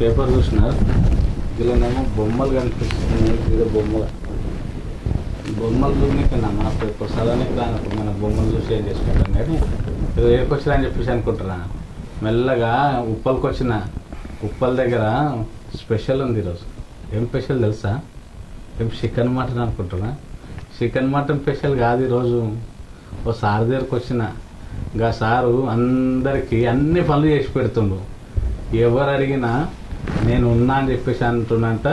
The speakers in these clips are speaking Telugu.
పేపర్ చూసిన దీనిలోనేమో బొమ్మలు కనిపిస్తున్నాయి ఇది బొమ్మలు బొమ్మలు చూడడానికి నా పేపర్ చదవడానికి రానప్పుడు మన బొమ్మలు చూసి ఏం చేసుకుంటాం కానీ ఏదో ఏకొచ్చినా అని చెప్పేసి అనుకుంటున్నా మెల్లగా ఉప్పల్కి వచ్చిన ఉప్పల్ దగ్గర స్పెషల్ ఉంది ఈరోజు ఏం స్పెషల్ తెలుసా ఏం చికెన్ మటన్ అనుకుంటున్నా చికెన్ మటన్ స్పెషల్ కాదు ఈరోజు ఓ సార్ దగ్గరకు వచ్చిన ఇంకా సారు అందరికీ అన్ని పనులు చేసి పెడుతుండు ఎవరు అడిగినా నేను ఉన్నా అని చెప్పేసి అంటున్నంట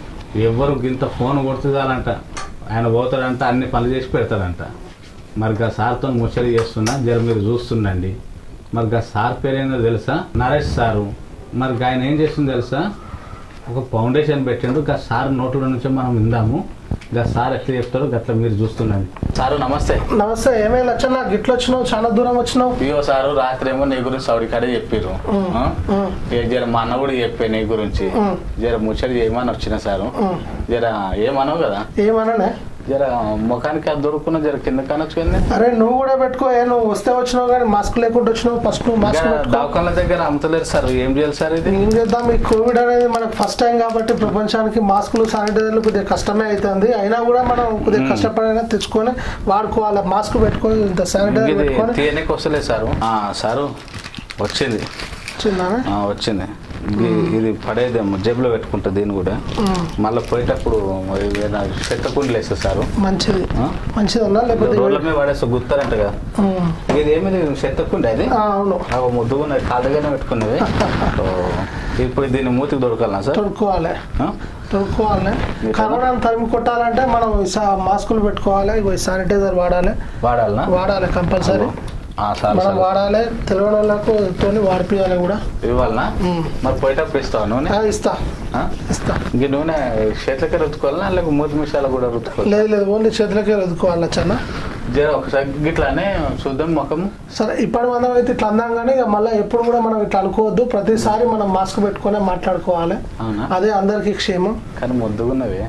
ఎవరు ఇంత ఫోన్ కొడుతుందాలంట ఆయన పోతాడంట అన్ని పనులు చేసి పెడతాడంట మరి గా సార్తో ముచ్చట చేస్తున్నా జర మీరు చూస్తుండండి మరి గా సార్ పేరేందో తెలుసా నరేష్ సారు మరి ఆయన ఏం చేస్తుంది తెలుసా ఒక ఫౌండేషన్ పెట్టిండు గా సార్ నోట్ల నుంచి మనం విందాము గా సార్ ఎట్లా చెప్తారో గట్లా మీరు చూస్తుండండి సారు నమస్తే నమస్తే ఏమైనా లచ్చన్న గిట్ల వచ్చినావు చాలా దూరం వచ్చినావు ఇయో సారు రాత్రి ఏమో నీ గురించి సౌడి కాడే చెప్పిర్రు ఆ? ఉమ్, ఏ జర మా అన్న కూడా చెప్పే నీ గురించి ఉమ్, జర ముచ్చట చేయమని వచ్చిన సారు ఉమ్. జర ఏమనవు కదా ఏమననే జర ముఖానికి అది దొరుకున్న జర కింద కానొచ్చు కానీ అరే నువ్వు కూడా పెట్టుకో ఏ నువ్వు వస్తే వచ్చినావు కానీ మాస్క్ లేకుండా వచ్చినావు ఫస్ట్ నువ్వు మాస్క్ పెట్టుకో దవాఖాన దగ్గర అమ్ముతలేరు సార్ ఏం చేయాలి సార్ ఇది ఏం చేద్దాం ఈ కోవిడ్ అనేది మనకు ఫస్ట్ టైం కాబట్టి ప్రపంచానికి మాస్కులు శానిటైజర్లు కొద్దిగా కష్టమే అవుతుంది అయినా కూడా మనం కొద్దిగా కష్టపడైనా తెచ్చుకొని వాడుకోవాలి మాస్క్ పెట్టుకొని ఇంత శానిటైజర్ ఇది పెట్టుకొని తీయనికి వస్తలేదు సారు ఆ, సారు వచ్చింది వచ్చిందానే ఆ, వచ్చింది ఇది ఇది పడేదేమో జేబులో పెట్టుకుంటా దీన్ని కూడా మళ్ళీ పోయేటప్పుడు ఏదైనా చెత్త కుండలు వేస్తా సారు మంచిది ఆ? మంచిది అన్నా లేకపోతే రోడ్ల మీద పడేస్తే గుర్తారంట కదా ఉమ్. ఇది ఏమి లేదు చెత్త కుండ అది ఆ, అవును నాకు ముద్దుగా ఉన్నది కాళ్ళ దగ్గర పెట్టుకున్నది సో, ఇప్పుడు దీన్ని మూతికి దొరకాలనా సార్ తొడుక్కోవాలి ఆ? తొడుక్కోవాలి మీరు కరోనాను తరిమి కొట్టాలంటే మనం ఈ సా- మాస్కులు పెట్టుకోవాలి ఇగో ఈ శానిటైజర్ వాడాలి వాడాలనా వాడాలి కంపల్సరీ ఆ, సార్ మనం సార్ వాడాలి తెలియని వాళ్ళకు తోని వాడిపియాలి కూడా ఇవ్వాలనా ఉమ్. మరి పోయేటప్పుడు ఇస్తావా నూనె ఆ, ఇస్తా ఆ? ఇస్తా ఇంక నూనె చేతులకే రుతుకోవాలనా లేకపోతే మూతి మిషాలు కూడా రుతుకోవాలి లేదు లేదు ఓన్లీ చేతులకే రుద్దుకోవాలి చన్న జర ఒకసారి గిట్లానే చూద్దాం ముఖము సరే ఇప్పటి మనం అయితే ఇట్లా అందాం కానీ ఇక మళ్ళీ ఎప్పుడు కూడా మనం ఇట్లా అనుకోవద్దు ప్రతిసారి మనం మాస్క్ పెట్టుకొని మాట్లాడుకోవాలి అవునా అదే అందరికీ క్షేమం కానీ ముద్దుగున్నవి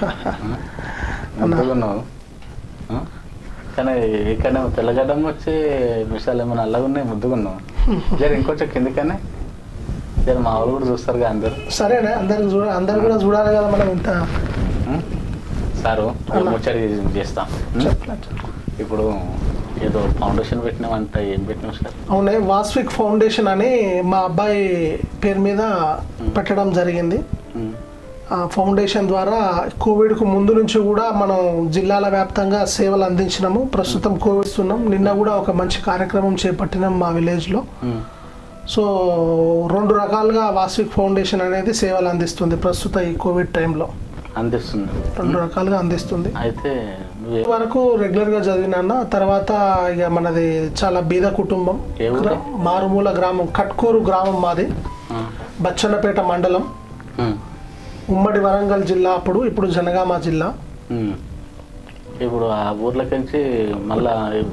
ముద్దుగున్నావు ఆ? కానీ ఇక్కడ తెల్లగడ్డం వచ్చి మిషాలు ఏమైనా అల్లగా ఉన్నాయి ముద్దుగున్నావు జర ఇంకొంచెం కిందికనే జర మా వాళ్ళు కూడా చూస్తారు కదా అందరు సరేనే అందరికి చూడ అందరు కూడా చూడాలి కదా మనం ఇంత ఉం? సారు అలా. ముచ్చట చేస్తాం ఉం? చెప్పలే, చెప్పలే. ఇప్పుడు ఏదో ఫౌండేషన్ పెట్టినామంట ఏం పెట్టినాం సార్ అవునే వాస్విక్ ఫౌండేషన్ అని మా అబ్బాయి పేరు మీద పెట్టడం జరిగింది ఉం. ఆ ఫౌండేషన్ ద్వారా కోవిడ్కు ముందు నుంచి కూడా మనం జిల్లాల వ్యాప్తంగా సేవలు అందించినాము ప్రస్తుతం కోవిడ్ ఉన్నాం నిన్న కూడా ఒక మంచి కార్యక్రమం చేపట్టినాం మా విలేజ్లో ఉం. సో రెండు రకాలుగా వాస్విక్ ఫౌండేషన్ అనేది సేవలు అందిస్తుంది ప్రస్తుత ఈ కోవిడ్ టైంలో అందిస్తుంది రెండు రకాలుగా అందిస్తుంది అయితే నువ్వు ఏ- వరకు రెగ్యులర్గా చదివినాన్న తర్వాత ఇక మనది చాలా బీద కుటుంబం ఏ ఊరు? గ్రా- మారుమూల గ్రామం కట్కూరు గ్రామం మాది ఆ. బచ్చన్నపేట మండలం ఉం. ఉమ్మడి వరంగల్ జిల్లా అప్పుడు ఇప్పుడు జనగామ జిల్లా ఉం. ఇప్పుడు ఆ ఊర్లకించి మళ్ళా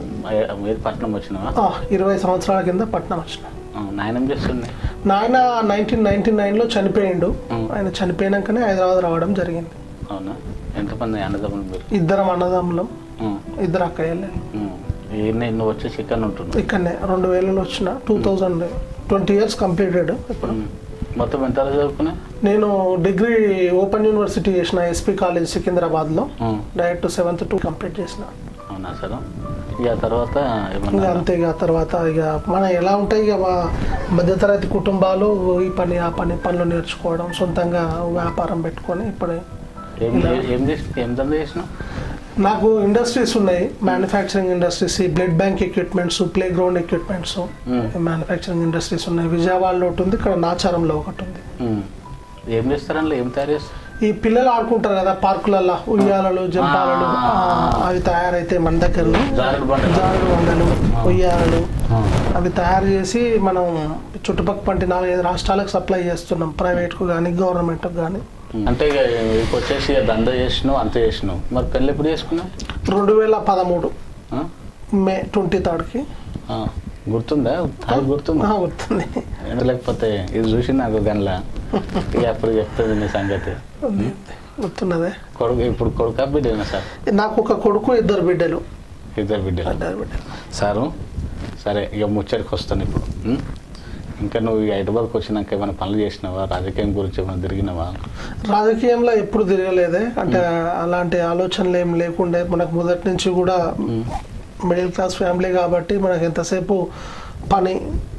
ఏది పట్నం వచ్చినావా ఆ, ఇరవై సంవత్సరాల కింద పట్నం వచ్చిన ఆ, నాయనం చేస్తుంది నాయన నైన్టీన్ నైన్టీ నైన్లో చనిపోయిండు ఉం. ఆయన చనిపోయినాకనే హైదరాబాద్ రావడం జరిగింది అవునా ఎంతమంది అన్నదమ్ములు మీరు ఇద్దరం అన్నదమ్ములం ఉం. ఇద్దరు అక్కయ్యలే ఉం. ఈయన నువ్వు వచ్చి చికెన్ ఉంటున్నావు ఇక్కడనే రెండు వేలలో వచ్చిన two thousand twenty years completed ఇప్పుడు ఉం. మొత్తం ఎంత చదువుకున్నా నేను డిగ్రీ ఓపెన్ యూనివర్సిటీ చేసిన ఎస్పీ కాలేజ్ సికింద్రాబాద్లో ఉం. డైరెక్ట్ సెవెంత్ టు కంప్లీట్ చేసిన అవునా సార్ ఇక ఆ తర్వాత ఇంకా ఏమన్నా అంతే ఇక తర్వాత ఇక మన ఎలా ఉంటాయి ఇక మా మధ్యతరగతి కుటుంబాలు ఈ పని ఆ పని పనులు నేర్చుకోవడం సొంతంగా వ్యాపారం పెట్టుకొని ఇప్పుడు ఏం ఏం చేసి ఏం దంద చేసినావు నాకు ఇండస్ట్రీస్ ఉన్నాయి మ్యానుఫ్యాక్చరింగ్ ఇండస్ట్రీస్ ఈ blood bank equipments playground equipments ఉం. మ్యానుఫ్యాక్చరింగ్ ఇండస్ట్రీస్ ఉన్నాయి విజయవాడలో ఒకటి ఉంది ఇక్కడ నాచారంలో ఒకటి ఉంది ఉం. ఏం చేస్తారండి ఏం తయారు చేస్తారు ఈ పిల్లలు ఆడుకుంటారు కదా పార్కులలో ఉయ్యాలలు జంపాలలు ఆ. ఆ, అవి తయారైతే మన దగ్గరలో జారుడు బండలు. జారుడు బండలు ఉయ్యాలలు ఆ. అవి తయారు చేసి మనం చుట్టుపక్కల పంటి నాలుగైదు రాష్ట్రాలకు సప్లై చేస్తున్నాం ప్రైవేట్కు కానీ గవర్నమెంట్కి కానీ అంటే ఇక ఇక వచ్చేసి ఇక దంద చేసినావు అంత చేసినావు మరి పెళ్ళి ఎప్పుడు చేసుకున్నావు రెండు వేల పదమూడు ఆ? మే ట్వంటీ థర్డ్కి ఆ. గుర్తుందా అది గుర్తుందా గుర్తుంది ఎంత లేకపోతే ఇది చూసి నాకు గనలా ఇక అప్పుడు చెప్తుంది నీ సంగతి ఉంది. గుర్తున్నదే కొడుకు ఇప్పుడు కొడుకు బిడ్డనా సార్ నాకు ఒక కొడుకు ఇద్దరు బిడ్డలు ఇద్దరు బిడ్డలు ఇద్దరు బిడ్డలు సారు సరే ఇక ముచ్చడికి వస్తాను ఇప్పుడు ఉం? ఇంకా నువ్వు ఈ హైదరాబాద్కి వచ్చినాక ఏమైనా పనులు చేసినావా రాజకీయం గురించి ఏమైనా తిరిగినావా రాజకీయంలో ఎప్పుడు తిరగలేదే అంటే అలాంటి ఆలోచనలు ఏం లేకుండే మనకు మొదటి నుంచి కూడా మిడిల్ క్లాస్ ఫ్యామిలీ కాబట్టి మనకు ఎంతసేపు పని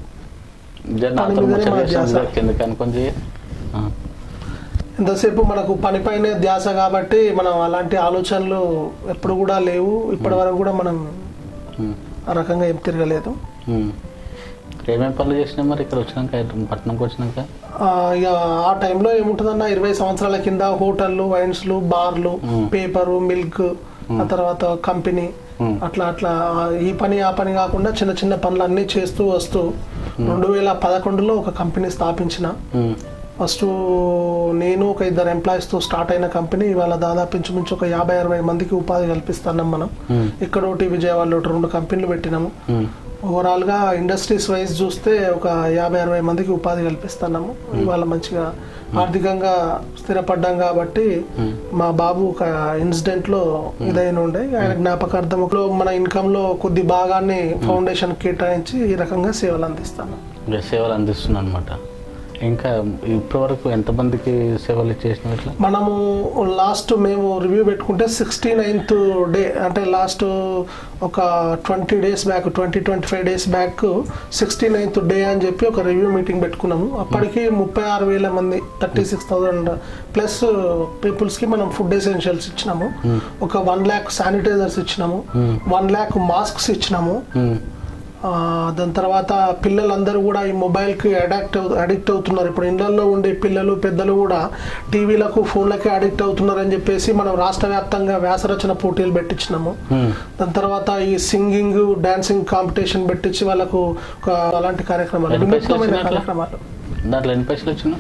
జర పని నాతో మీదనే ముచ్చట మన చేసాను, ధ్యాస. జర కిందకి అనుకొని చెయ్యి. ఆ. ఎంతసేపు మనకు పనిపైనే ధ్యాస కాబట్టి మనం అలాంటి ఆలోచనలు ఎప్పుడు కూడా లేవు ఇప్పటి వరకు కూడా మనం ఉమ్. ఆ రకంగా ఏం తిరగలేదు ఉమ్. ఏమేం పనులు చేసినా మరి ఇక్కడ వచ్చినాక హైదరాబాద్ పట్టణంకి వచ్చినాక ఆ, ఇక ఆ టైంలో ఏముంటుందన్న ఇరవై సంవత్సరాల కింద హోటళ్ళు వైన్స్లు బార్లు మ్మ్. పేపరు మిల్క్ ఆ తర్వాత కంపెనీ మ్మ్. అట్లా అట్లా ఆ, ఈ పని ఆ పని కాకుండా చిన్న చిన్న పనులు అన్నీ చేస్తూ వస్తూ రెండు వేల పదకొండులో ఒక కంపెనీ స్థాపించిన ఉమ్. ఫస్ట్ నేను ఒక ఇద్దరు ఎంప్లాయీస్తో స్టార్ట్ అయిన కంపెనీ ఇవాళ దాదాపు ఇంచుమించు ఒక యాభై అరవై మందికి ఉపాధి కల్పిస్తున్నాం మనం ఉమ్. ఇక్కడ ఒకటి విజయవాడలో ఒకటి రెండు కంపెనీలు పెట్టినాము ఉమ్. ఓవరాల్గా ఇండస్ట్రీస్ వైజ్ చూస్తే ఒక యాభై అరవై మందికి ఉపాధి కల్పిస్తున్నాము ఇవాళ మంచిగా ఆర్థికంగా స్థిరపడ్డాం కాబట్టి ఉమ్. మా బాబు ఒక ఇన్సిడెంట్ లో ఇదైన ఉండే ఆయన జ్ఞాపకార్థం మన ఇన్కమ్ లో కొద్ది భాగాన్ని ఫౌండేషన్ కేటాయించి ఈ రకంగా సేవలు అందిస్తాను ఇంకా సేవలు అందిస్తున్నాను అనమాట ఇంకా ఇప్పటి వరకు ఎంతమందికి సేవలు ఇచ్చేసినావు ఇట్లా మనము లాస్ట్ మేము రివ్యూ పెట్టుకుంటే సిక్స్టీ నైన్త్ డే అంటే లాస్ట్ ఒక twenty days back twenty twenty five days back sixty ninth day అని చెప్పి ఒక రివ్యూ మీటింగ్ పెట్టుకున్నాము అప్పటికి ముప్పై ఆరు వేల మంది థర్టీ సిక్స్ థౌసండ్ ప్లస్ పీపుల్స్కి మనం ఫుడ్ ఎసెన్షియల్స్ ఇచ్చినాము ఒక వన్ ల్యాక్ శానిటైజర్స్ ఇచ్చినాము Hmm. వన్ ల్యాక్ మాస్క్స్ ఇచ్చినాము ఉమ్. ఆ, దాని తర్వాత పిల్లలందరూ కూడా ఈ మొబైల్కి అడాక్ట్ అవు అడిక్ట్ అవుతున్నారు ఇప్పుడు ఇళ్లలో ఉండే పిల్లలు పెద్దలు కూడా టీవీలకు ఫోన్లకి అడిక్ట్ అవుతున్నారు అని చెప్పేసి మనం రాష్ట్ర వ్యాప్తంగా వ్యాసరచన పోటీలు పెట్టించినాము ఉమ్. దాని తర్వాత ఈ సింగింగ్ డాన్సింగ్ కాంపిటీషన్ పెట్టించి వాళ్ళకు ఒక అలాంటి కార్యక్రమాలు ఎన్ని పైసలు వినూత్నమైన వచ్చినాయి అట్లా? కార్యక్రమాలు దాంట్లో ఎన్ని పైసలు వచ్చినా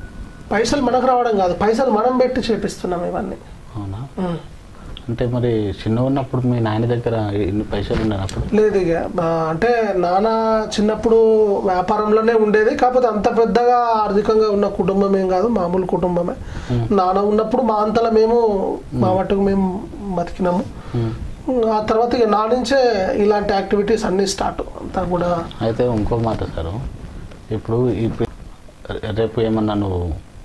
పైసలు మనకు రావడం కాదు పైసలు మనం పెట్టి చేపిస్తున్నాం ఇవన్నీ అవునా ఉం. అంటే మరి చిన్న ఉన్నప్పుడు మీ నాయన దగ్గర ఇన్ని పైసలు ఉన్నప్పుడు లేదు ఇక ఆ, అంటే నాన్న చిన్నప్పుడు వ్యాపారంలోనే ఉండేది కాకపోతే అంత పెద్దగా ఆర్థికంగా ఉన్న కుటుంబం ఏం కాదు మామూలు కుటుంబమే నాన్న ఉన్నప్పుడు మా అంతలో మేము మా మట్టుకు మేము బతికినాము ఉమ్. ఆ తర్వాత ఇక నా నుంచే ఇలాంటి యాక్టివిటీస్ అన్నీ స్టార్ట్ అంతా కూడా అయితే ఇంకో మాట సార్ ఇప్పుడు ఇప్పుడు రేపు ఏమన్నా నువ్వు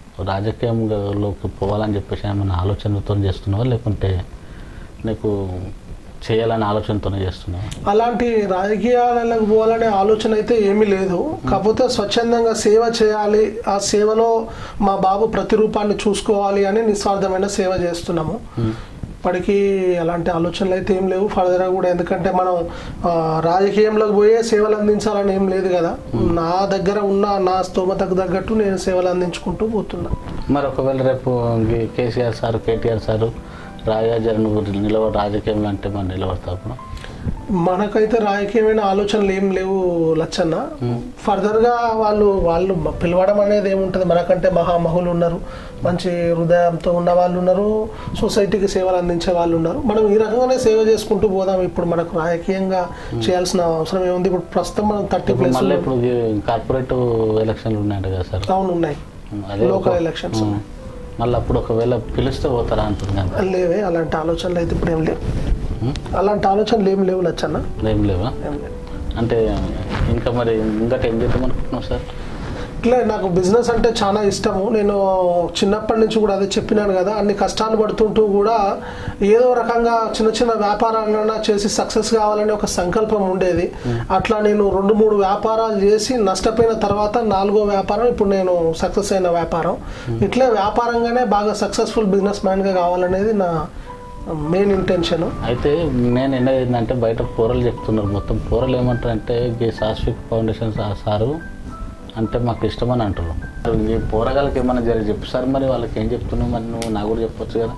రాజకీయంలోకి పోవాలని చెప్పేసి ఏమన్నా ఆలోచనతో చేస్తున్నావా లేకుంటే నీకు చేయాలనే ఆలోచనతోనే చేస్తున్నావా అలాంటి రాజకీయాలకు పోవాలనే ఆలోచన అయితే ఏమీ లేదు కాకపోతే స్వచ్ఛందంగా సేవ చేయాలి ఆ సేవలో మా బాబు ప్రతిరూపాన్ని చూసుకోవాలి అని నిస్వార్థమైన సేవ చేస్తున్నాము ఇప్పటికీ అలాంటి ఆలోచనలు అయితే ఏం లేవు ఫర్దర్గా కూడా ఎందుకంటే మనం ఆ, రాజకీయంలోకి పోయే సేవలు అందించాలని ఏం లేదు కదా నా దగ్గర ఉన్న నా స్తోమతకు తగ్గట్టు నేను సేవలు అందించుకుంటూ పోతున్నా మరి ఒకవేళ రేపు ఈ కేసీఆర్ సార్ కేటీఆర్ సారు రాజా నువ్వు నిలవ రాజకీయంలో అంటే మనం నిలబడతావు అప్పుడు మనకైతే రాజకీయమైన ఆలోచనలు ఏం లేవు లచ్చన్న ఫర్దర్గా వాళ్ళు వాళ్ళు మ- పిలవడం అనేది ఏముంటుంది మనకంటే మహామహులు ఉన్నారు మంచి హృదయంతో ఉన్న వాళ్ళు ఉన్నారు సొసైటీకి సేవలు అందించే వాళ్ళు ఉన్నారు మనం ఈ రకంగానే సేవ చేసుకుంటూ పోదాం ఇప్పుడు మనకు రాజకీయంగా చేయాల్సిన అవసరం ఏముంది ఇప్పుడు ప్రస్తుతం మనం థర్టీ ఇప్పుడు ప్లస్ మళ్ళీ ఇప్పుడు కార్పొరేట్ ఎలక్షన్లు ఉన్నాయంట కదా సార్ అవును ఉన్నాయి అదే ఒక- లోకల్ ఎలక్షన్స్ ఉం. మళ్ళీ అప్పుడు ఒకవేళ పిలిస్తే పోతారా అంటుంది కదా లేవే అలాంటి ఆలోచనలు అయితే ఇప్పుడు ఏం లేవు ఉం? అలాంటి ఆలోచనలు ఏం లేవు లచ్చన్న ఏం లేవా ఏం లేవు అంటే ఇంకా మరి ఇంకటి ఏం చేద్దాం అనుకుంటున్నావు సార్ ఇట్లా నాకు బిజినెస్ అంటే చాలా ఇష్టము నేను చిన్నప్పటి నుంచి కూడా అదే చెప్పినాను కదా అన్ని కష్టాలు పడుతుంటూ కూడా ఏదో రకంగా చిన్న చిన్న వ్యాపారాలన్నా చేసి సక్సెస్ కావాలనే ఒక సంకల్పం ఉండేది అట్లా నేను రెండు మూడు వ్యాపారాలు చేసి నష్టపోయిన తర్వాత నాలుగో వ్యాపారం ఇప్పుడు నేను సక్సెస్ అయిన వ్యాపారం ఇట్లే వ్యాపారంగానే బాగా సక్సెస్ఫుల్ బిజినెస్ మ్యాన్గా కావాలనేది నా మెయిన్ ఇంటెన్షన్ అయితే నేను ఎన్న ఏంటంటే బయట కూరలు చెప్తున్నారు మొత్తం కూరలు ఏమంటారంటే ఈ సాస్విక్ ఫౌండేషన్ సా- సారు అంటే మాకు ఇష్టమని అంటున్నారు ఈ పోరగాళ్ళకి ఏమన్నా జరిగి చెప్పు సార్ మరి వాళ్ళకి ఏం చెప్తున్నావు మరి నువ్వు నాకు కూడా చెప్పొచ్చు కదా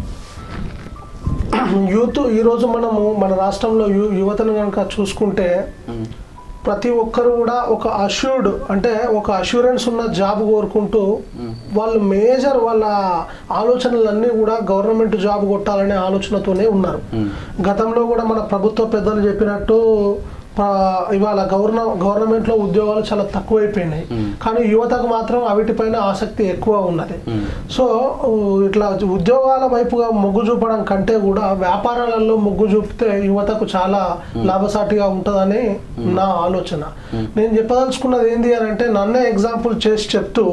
యూత్ ఈరోజు మనము మన రాష్ట్రంలో యు యువతను కనుక చూసుకుంటే ఉం. ప్రతి ఒక్కరు కూడా ఒక అష్యూర్డ్ అంటే ఒక అష్యూరెన్స్ ఉన్న జాబ్ కోరుకుంటూ వాళ్ళు మేజర్ వాళ్ళ ఆలోచనలన్నీ కూడా గవర్నమెంట్ జాబ్ కొట్టాలనే ఆలోచనతోనే ఉన్నారు ఉం. గతంలో కూడా మన ప్రభుత్వ పెద్దలు చెప్పినట్టు ప- ఇవాళ గవర్న గవర్నమెంట్ లో ఉద్యోగాలు చాలా తక్కువైపోయినాయి మ్మ్. కానీ యువతకు మాత్రం అవిటిపైన ఆసక్తి ఎక్కువ ఉన్నది మ్మ్. సో ఊ, ఇట్లా ఉద్యోగాల వైపుగా మొగ్గు చూపడం కంటే కూడా వ్యాపారాలలో మొగ్గు చూపితే యువతకు చాలా లాభసాటిగా ఉంటుందని నా ఆలోచన నేను చెప్పదలుచుకున్నది ఏంటి అని అంటే నన్నే ఎగ్జాంపుల్ చేసి చెప్తూ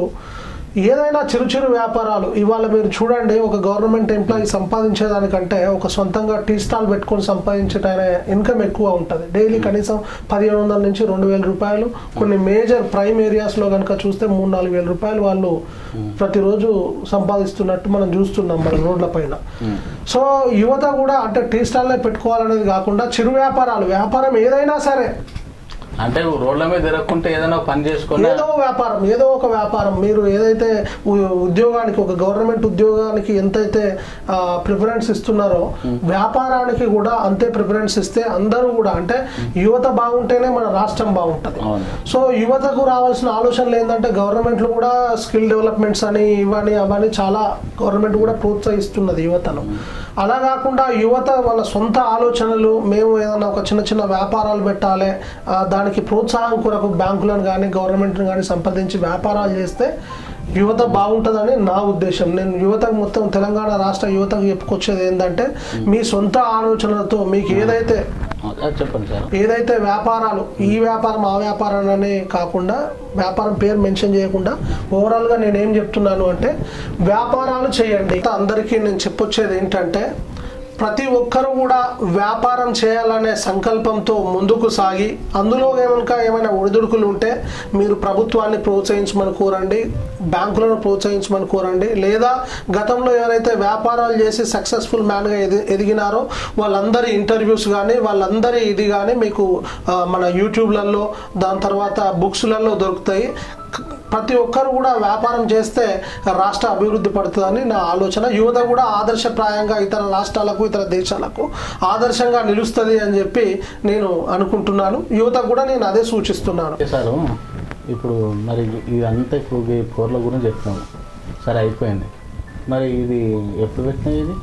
ఏదైనా చిరు చిరు వ్యాపారాలు ఇవాళ మీరు చూడండి ఒక గవర్నమెంట్ ఎంప్లాయీ సంపాదించేదానికంటే ఒక సొంతంగా టీ స్టాల్ పెట్టుకొని సంపాదించేట ఇన్కమ్ ఎక్కువ ఉంటుంది డైలీ కనీసం పదిహేను వందల నుంచి రెండు వేల రూపాయలు కొన్ని మేజర్ ప్రైమ్ ఏరియాస్లో కనుక చూస్తే మూడు నాలుగు వేల రూపాయలు వాళ్ళు ప్రతిరోజు సంపాదిస్తున్నట్టు మనం చూస్తున్నాం మన రోడ్ల పైన మ్మ్. సో యువత కూడా అంటే టీ స్టాల్లే పెట్టుకోవాలనేది కాకుండా చిరు వ్యాపారాలు వ్యాపారం ఏదైనా సరే అంటే రోడ్ల మీద తిరగకుంటే ఏదైనా ఒక పని చేసుకుని ఏదో వ్యాపారం ఏదో ఒక వ్యాపారం మీరు ఏదైతే ఉ- ఉద్యోగానికి ఒక గవర్నమెంట్ ఉద్యోగానికి ఎంతైతే ప్రిఫరెన్స్ ఇస్తున్నారో వ్యాపారానికి కూడా అంతే ప్రిఫరెన్స్ ఇస్తే అందరూ కూడా అంటే యువత బాగుంటేనే మన రాష్ట్రం బాగుంటది అవును సో యువతకు రావాల్సిన ఆలోచనలు ఏంటంటే గవర్నమెంట్లు కూడా స్కిల్ డెవలప్మెంట్స్ అని ఇవని అవని చాలా గవర్నమెంట్ కూడా ప్రోత్సహిస్తున్నది యువతను అలా కాకుండా యువత వాళ్ళ సొంత ఆలోచనలు మేము ఏదైనా ఒక చిన్న చిన్న వ్యాపారాలు పెట్టాలి ఆ, దానికి ప్రోత్సాహం కొరకు బ్యాంకులను కానీ గవర్నమెంట్ని కానీ సంప్రదించి వ్యాపారాలు చేస్తే యువత బాగుంటుందని నా ఉద్దేశం నేను యువతకు మొత్తం తెలంగాణ రాష్ట్ర యువతకు చెప్పుకొచ్చేది ఏంటంటే మీ సొంత ఆలోచనలతో మీకు ఏదైతే అది చెప్పండి సార్ ఏదైతే వ్యాపారాలు ఈ వ్యాపారం ఆ వ్యాపారం అనే కాకుండా వ్యాపారం పేరు మెన్షన్ చేయకుండా ఓవరాల్ గా నేను ఏం చెప్తున్నాను అంటే వ్యాపారాలు చేయండి అందరికీ నేను చెప్పొచ్చేది ఏంటంటే ప్రతి ఒక్కరూ కూడా వ్యాపారం చేయాలనే సంకల్పంతో ముందుకు సాగి అందులో ఏమన్నా ఏమైనా ఒడిదుడుకులు ఉంటే మీరు ప్రభుత్వాన్ని ప్రోత్సహించమని కోరండి బ్యాంకులను ప్రోత్సహించమని కోరండి లేదా గతంలో ఎవరైతే వ్యాపారాలు చేసి సక్సెస్ఫుల్ మ్యాన్గా ఎది ఎదిగినారో వాళ్ళందరి ఇంటర్వ్యూస్ కానీ వాళ్ళందరి ఇది కానీ మీకు ఆ, మన యూట్యూబ్లలో దాని తర్వాత బుక్స్లలో దొరుకుతాయి ప్రతి ఒక్కరు కూడా వ్యాపారం చేస్తే రాష్ట్ర అభివృద్ధి పడుతుందని నా ఆలోచన యువత కూడా ఆదర్శప్రాయంగా ఇతర రాష్ట్రాలకు ఇతర దేశాలకు ఆదర్శంగా నిలుస్తుంది అని చెప్పి నేను అనుకుంటున్నాను యువత కూడా నేను అదే సూచిస్తున్నాను సార్ ఇప్పుడు మరి ఇదంతా ఇప్పుడు ఈ పోర్ల గురించి చెప్తున్నాము సరే అయిపోయింది మరి ఇది ఎప్పుడు పెట్టినాయి ఇది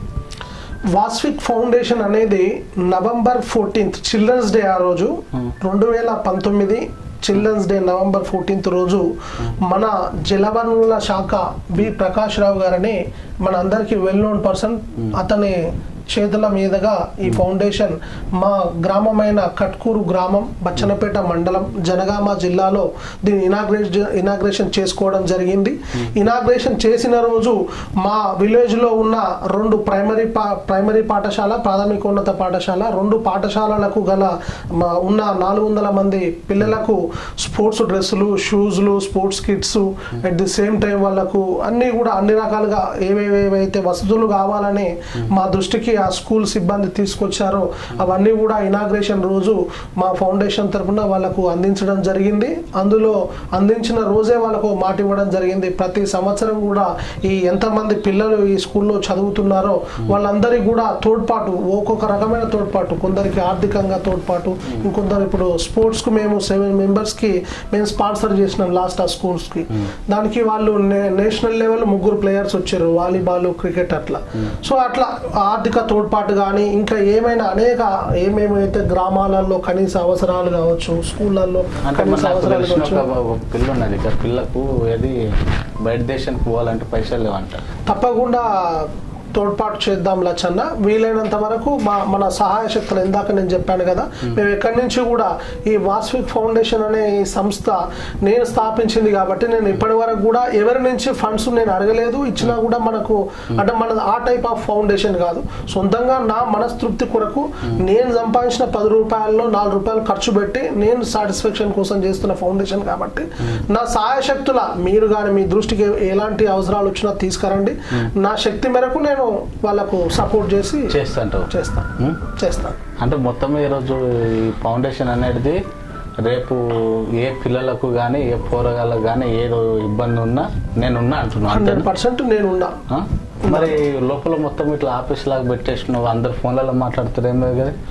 వాస్విక్ ఫౌండేషన్ అనేది నవంబర్ ఫోర్టీన్త్ చిల్డ్రన్స్ డే ఆ రోజు Hmm. రెండు వేల పంతొమ్మిది చిల్డ్రన్స్ డే నవంబర్ ఫోర్టీన్త్ రోజు మన జలవనరుల శాఖ బి ప్రకాష్ రావు గారని మన అందరికి వెల్ నోన్ పర్సన్ అతని చేతుల మీదుగా ఈ ఫౌండేషన్ మా గ్రామమైన కట్కూరు గ్రామం బచ్చనపేట మండలం జనగామ జిల్లాలో దీన్ని ఇనాగ్రేషన్ ఇనాగ్రేషన్ చేసుకోవడం జరిగింది ఇనాగ్రేషన్ చేసిన రోజు మా విలేజ్ లో ఉన్న రెండు ప్రైమరీ పా ప్రైమరీ పాఠశాల ప్రాథమికోన్నత పాఠశాల రెండు పాఠశాలలకు గల మా ఉన్న నాలుగు వందల మంది పిల్లలకు స్పోర్ట్స్ డ్రెస్సులు షూస్లు sports kits at the same time వాళ్ళకు అన్ని కూడా అన్ని రకాలుగా ఏవేవైతే వసతులు కావాలని మా దృష్టికి ఆ స్కూల్ సిబ్బంది తీసుకొచ్చారో అవన్నీ కూడా ఇనాగ్రేషన్ రోజు మా ఫౌండేషన్ తరపున వాళ్ళకు అందించడం జరిగింది అందులో అందించిన రోజే వాళ్ళకు మాట ఇవ్వడం జరిగింది ప్రతి సంవత్సరం కూడా ఈ ఎంతమంది పిల్లలు ఈ స్కూల్లో చదువుతున్నారో వాళ్ళందరికీ కూడా తోడ్పాటు ఒక్కొక్క రకమైన తోడ్పాటు కొందరికి ఆర్థికంగా తోడ్పాటు ఇంకొందరు ఇప్పుడు స్పోర్ట్స్ కు మేము సెవెన్ మెంబర్స్ కి మేము స్పాన్సర్ చేసినాం లాస్ట్ ఆ స్కూల్స్ కి దానికి వాళ్ళు నే- నేషనల్ లెవెల్ ముగ్గురు ప్లేయర్స్ వచ్చారు వాలీబాల్ క్రికెట్ అట్లా సో అట్లా ఆర్థిక తోడ్పాటు కానీ ఇంకా ఏమైనా అనేక ఏమేమైతే గ్రామాలలో కనీస అవసరాలు కావచ్చు స్కూళ్ళల్లో అంటే కనీస మన నాకు అవసరాలు తెలిసిన కావచ్చు ఒక ఒక పిల్ల ఉన్నది ఇక పిల్లకు ఏది బయట దేశానికి పోవాలంటే పైసలు లేవంట తప్పకుండా తోడ్పాటు చేద్దాం లచ్చన్న వీలైనంత వరకు మా మన సహాయ శక్తులు ఇందాక నేను చెప్పాను కదా మేము ఎక్కడి నుంచి కూడా ఈ వాస్విక్ ఫౌండేషన్ అనే ఈ సంస్థ నేను స్థాపించింది కాబట్టి నేను ఇప్పటి వరకు కూడా ఎవరి నుంచి ఫండ్స్ నేను అడగలేదు ఇచ్చినా కూడా మనకు అంటే మన ఆ టైప్ ఆఫ్ ఫౌండేషన్ కాదు సొంతంగా నా మనస్తృప్తి కొరకు నేను సంపాదించిన పది రూపాయల్లో నాలుగు రూపాయలు ఖర్చు పెట్టి నేను సాటిస్ఫాక్షన్ కోసం చేస్తున్న ఫౌండేషన్ కాబట్టి నా సహాయ శక్తుల మీరు కానీ మీ దృష్టికి ఎలాంటి అవసరాలు వచ్చినా తీసుకురండి నా శక్తి మేరకు నేను వాళ్ళకు సపోర్ట్ చేసి చేస్తాంటావు చేస్తాను ఉం? చేస్తాను అంటే మొత్తం ఈరోజు ఈ ఫౌండేషన్ అనేది రేపు ఏ పిల్లలకు కానీ ఏ పోరగాళ్ళకు కానీ ఏదో ఇబ్బంది ఉన్నా నేనున్నా అంటున్నాను హండ్రెడ్ అంతేనా? పర్సెంట్ నేనున్నా ఆ? మరి లోపల మొత్తం ఇట్లా ఆఫీస్ లాగా పెట్టేసినావు అందరు ఫోన్లలో మాట్లాడుతారు ఏం లేదు కదా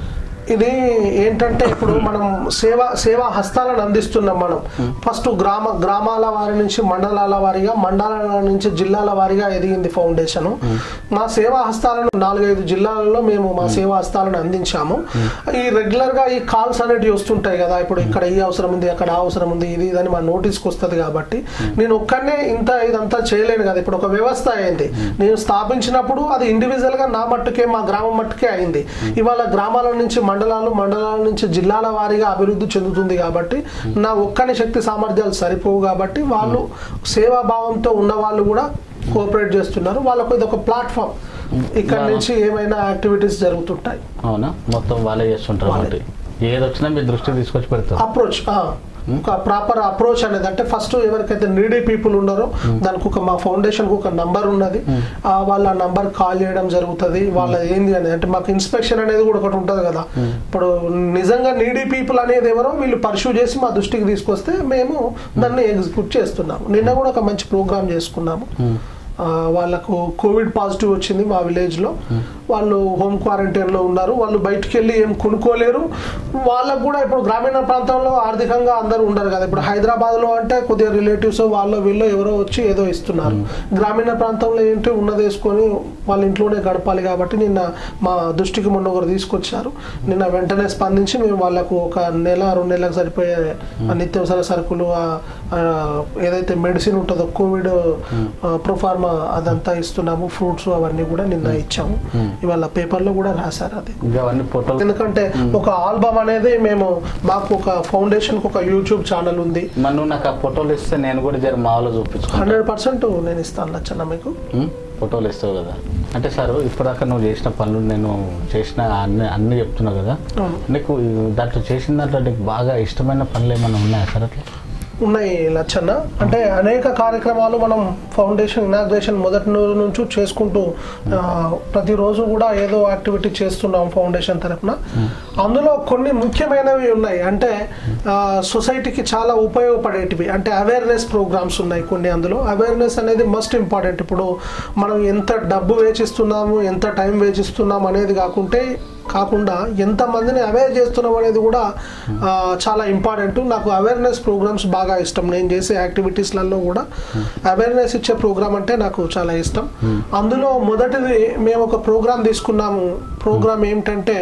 ఇది ఏంటంటే ఇప్పుడు మనం సేవ సేవా హస్తాలను అందిస్తున్నాం మనం ఫస్ట్ గ్రామ గ్రామాల వారి నుంచి మండలాల వారిగా మండలాల నుంచి జిల్లాల వారిగా ఎదిగింది ఫౌండేషన్ మా సేవా హస్తాలను నాలుగైదు జిల్లాలలో మేము మా సేవా హస్తాలను అందించాము ఈ రెగ్యులర్ గా ఈ కాల్స్ అనేటివి వస్తుంటాయి కదా ఇప్పుడు ఇక్కడ ఈ అవసరం ఉంది అక్కడ ఆ అవసరం ఉంది ఇది ఇదని మా నోటీస్కి వస్తుంది కాబట్టి నేను ఒక్కనే ఇంత ఇదంతా చేయలేను కదా ఇప్పుడు ఒక వ్యవస్థ అయింది నేను స్థాపించినప్పుడు అది ఇండివిజువల్ గా నా మట్టుకే మా గ్రామం మట్టుకే అయింది ఇవాళ గ్రామాల నుంచి మండలాలు మండలాల నుంచి జిల్లాల వారీగా అభివృద్ధి చెందుతుంది కాబట్టి నా ఒక్కని శక్తి సామర్థ్యాలు సరిపోవు కాబట్టి వాళ్ళు సేవాభావంతో ఉన్న వాళ్ళు కూడా కోఆపరేట్ చేస్తున్నారు వాళ్ళకు ఇది ఒక ప్లాట్ఫామ్ ఇక్కడ నుంచి ఏమైనా యాక్టివిటీస్ జరుగుతుంటాయి అవునా మొత్తం వాళ్ళే చేస్తుంటారు వాళ్ళే. కాబట్టి ఏది వచ్చినా మీ దృష్టికి తీసుకొచ్చి పెడతారు అప్రోచ్ ఒక ప్రాపర్ అప్రోచ్ అనేది అంటే ఫస్ట్ ఎవరికైతే నీడీ పీపుల్ ఉన్నారో దానికి ఒక మా ఫౌండేషన్ కు ఒక నంబర్ ఉన్నది ఆ వాళ్ళ నంబర్ కాల్ చేయడం జరుగుతుంది వాళ్ళ ఏంది అనేది అంటే మాకు ఇన్స్పెక్షన్ అనేది కూడా ఒకటి ఉంటుంది కదా ఇప్పుడు నిజంగా నీడీ పీపుల్ అనేది ఎవరో వీళ్ళు పర్సూ చేసి మా దృష్టికి తీసుకొస్తే మేము దాన్ని ఎగ్జిక్యూట్ చేస్తున్నాము నిన్న కూడా ఒక మంచి ప్రోగ్రామ్ చేసుకున్నాము ఆ, వాళ్ళకు కోవిడ్ పాజిటివ్ వచ్చింది మా విలేజ్ లో వాళ్ళు హోమ్ క్వారంటైన్ లో ఉన్నారు వాళ్ళు బయటికి వెళ్ళి ఏం కొనుక్కోలేరు వాళ్ళకు కూడా ఇప్పుడు గ్రామీణ ప్రాంతంలో ఆర్థికంగా అందరూ ఉండరు కదా ఇప్పుడు హైదరాబాద్ లో అంటే కొద్దిగా రిలేటివ్స్ వాళ్ళు వీళ్ళు ఎవరో వచ్చి ఏదో ఇస్తున్నారు గ్రామీణ ప్రాంతంలో ఏంటి ఉన్నది వేసుకొని వాళ్ళ ఇంట్లోనే గడపాలి కాబట్టి నిన్న మా దృష్టికి మొన్న ఒకరు తీసుకొచ్చారు నిన్న వెంటనే స్పందించి మేము వాళ్ళకు ఒక నెల రెండు నెలలకు సరిపోయే ఆ నిత్యావసర సరుకులు ఆ, ఆ, ఏదైతే మెడిసిన్ ఉంటుందో కోవిడ్ ప్రొఫార్మా అదంతా ఇస్తున్నాము ఫ్రూట్స్ అవన్నీ కూడా నిన్న ఇచ్చాము ఇవాళ పేపర్లో కూడా రాశారు అది ఇంకా అవన్నీ ఫోటోలు ఎందుకంటే ఒక ఆల్బమ్ అనేది మేము మాకు ఒక ఫౌండేషన్ కు ఒక యూట్యూబ్ ఛానల్ ఉంది మరి నువ్వు నాకు ఆ ఫోటోలు ఇస్తే నేను కూడా జర మా వాళ్ళు చూపించుకుంటాను హండ్రెడ్ పర్సెంట్ నేను ఇస్తాను లచ్చన్న మీకు ఫోటోలు ఇస్తావు కదా అంటే సార్ ఇప్పటిదాకా నువ్వు చేసిన పనులు నేను చేసిన అన్ని అన్ని చెప్తున్నావు కదా అవును. నీకు ఈ దాంట్లో చేసిన దాంట్లో నీకు బాగా ఇష్టమైన పనులు ఏమైనా ఉన్నాయా సార్ అట్లా ఉన్నాయి లచ్చన్న అంటే అనేక కార్యక్రమాలు మనం ఫౌండేషన్ ఇనాగ్రేషన్ మొదటి రోజు నుంచి చేసుకుంటూ ఆ, ప్రతిరోజు కూడా ఏదో యాక్టివిటీ చేస్తున్నాం ఫౌండేషన్ తరఫున అందులో కొన్ని ముఖ్యమైనవి ఉన్నాయి అంటే ఆ, సొసైటీకి చాలా ఉపయోగపడేటివి అంటే అవేర్నెస్ ప్రోగ్రామ్స్ ఉన్నాయి కొన్ని అందులో అవేర్నెస్ అనేది మస్ట్ ఇంపార్టెంట్ ఇప్పుడు మనం ఎంత డబ్బు వేచిస్తున్నాము ఎంత టైం వేచిస్తున్నాం అనేది కాకుంటే కాకుండా ఎంతమందిని అవేర్ చేస్తున్నాం అనేది కూడా ఆ, చాలా ఇంపార్టెంట్ నాకు అవేర్నెస్ ప్రోగ్రామ్స్ బాగా ఇష్టం నేను చేసే యాక్టివిటీస్లలో కూడా అవేర్నెస్ ఇచ్చే ప్రోగ్రామ్ అంటే నాకు చాలా ఇష్టం అందులో మొదటిది మేము ఒక ప్రోగ్రామ్ తీసుకున్నాము ప్రోగ్రామ్ ఏమిటంటే